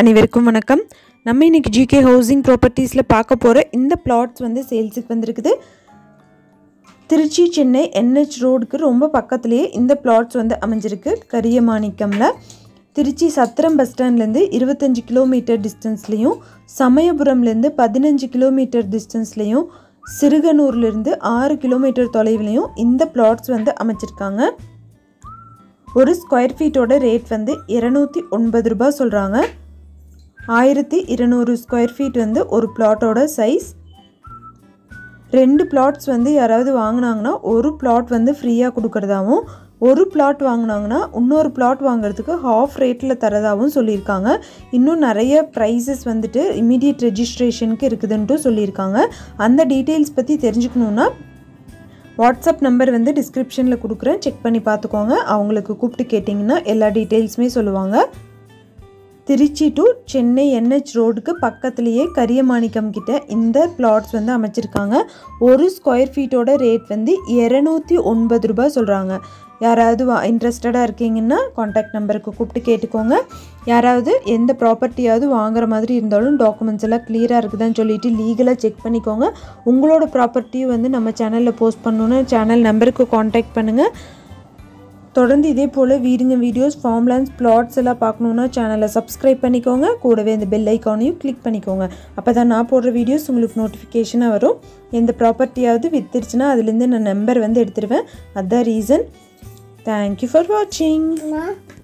அனைவருக்கும் வணக்கம் நம்ம இன்னைக்கு ஜிகே ஹவுசிங் ப்ராப்பர்ட்டிஸில் பார்க்க போகிற இந்த பிளாட்ஸ் வந்து சேல்ஸுக்கு வந்திருக்குது திருச்சி சென்னை என்ஹெச் ரோடுக்கு ரொம்ப பக்கத்துலேயே இந்த பிளாட்ஸ் வந்து அமைஞ்சிருக்கு கரியமாணிக்கமில் திருச்சி சத்திரம் பஸ் ஸ்டாண்ட்லேருந்து இருபத்தஞ்சி கிலோமீட்டர் டிஸ்டன்ஸ்லேயும் சமயபுரம்லேருந்து பதினஞ்சு கிலோமீட்டர் டிஸ்டன்ஸ்லேயும் சிறுகனூர்லேருந்து ஆறு கிலோமீட்டர் தொலைவிலையும் இந்த பிளாட்ஸ் வந்து அமைச்சிருக்காங்க ஒரு ஸ்கொயர் ஃபீட்டோட ரேட் வந்து இரநூத்தி ஒன்பது ரூபாய் சொல்கிறாங்க ஆயிரத்தி இருநூறு ஸ்கொயர் ஃபீட் வந்து ஒரு பிளாட்டோட சைஸ் ரெண்டு பிளாட்ஸ் வந்து யாராவது வாங்கினாங்கன்னா ஒரு பிளாட் வந்து ஃப்ரீயாக கொடுக்குறதாவும் ஒரு பிளாட் வாங்கினாங்கன்னா இன்னொரு பிளாட் வாங்குறதுக்கு ஹாஃப் ரேட்டில் தரதாகவும் சொல்லியிருக்காங்க இன்னும் நிறைய ப்ரைஸஸ் வந்துட்டு இமீடியட் ரெஜிஸ்ட்ரேஷனுக்கு இருக்குதுன்ட்டு சொல்லியிருக்காங்க அந்த டீட்டெயில்ஸ் பற்றி தெரிஞ்சுக்கணுன்னா வாட்ஸ்அப் நம்பர் வந்து டிஸ்கிரிப்ஷனில் கொடுக்குறேன் செக் பண்ணி பார்த்துக்கோங்க அவங்களுக்கு கூப்பிட்டு கேட்டிங்கன்னா எல்லா டீட்டெயில்ஸுமே சொல்லுவாங்க திருச்சி டு சென்னை என்ஹெச் ரோடுக்கு பக்கத்துலேயே கரியமாணிக்கம் கிட்ட இந்த பிளாட்ஸ் வந்து அமைச்சிருக்காங்க ஒரு ஸ்கொயர் ஃபீட்டோட ரேட் வந்து இரநூத்தி ஒன்பது ரூபாய் சொல்கிறாங்க யாராவது வா இன்ட்ரெஸ்டடாக இருக்கீங்கன்னா காண்டாக்ட் நம்பருக்கு கூப்பிட்டு கேட்டுக்கோங்க யாராவது எந்த ப்ராப்பர்ட்டியாவது வாங்குற மாதிரி இருந்தாலும் டாக்குமெண்ட்ஸ் எல்லாம் கிளியராக இருக்குதான்னு சொல்லிட்டு லீகலாக செக் பண்ணிக்கோங்க உங்களோட ப்ராப்பர்ட்டியும் வந்து நம்ம சேனலில் போஸ்ட் பண்ணணுன்னு சேனல் நம்பருக்கு காண்டாக்ட் பண்ணுங்கள் தொடர்ந்து இதே போல் வீடுங்க வீடியோஸ் ஃபார்ம்லேண்ட்ஸ் பிளாட்ஸ் எல்லாம் பார்க்கணுன்னா சேனலை சப்ஸ்கிரைப் பண்ணிக்கோங்க கூடவே இந்த பெல் ஐக்கானையும் கிளிக் பண்ணிக்கோங்க அப்போ தான் நான் போடுற வீடியோஸ் உங்களுக்கு நோட்டிஃபிகேஷனாக வரும் எந்த ப்ராப்பர்ட்டியாவது வித்துருச்சுன்னா அதுலேருந்து நான் நம்பர் வந்து எடுத்துருவேன் அதுதான் ரீசன் தேங்க்யூ ஃபார் வாட்சிங் அம்மா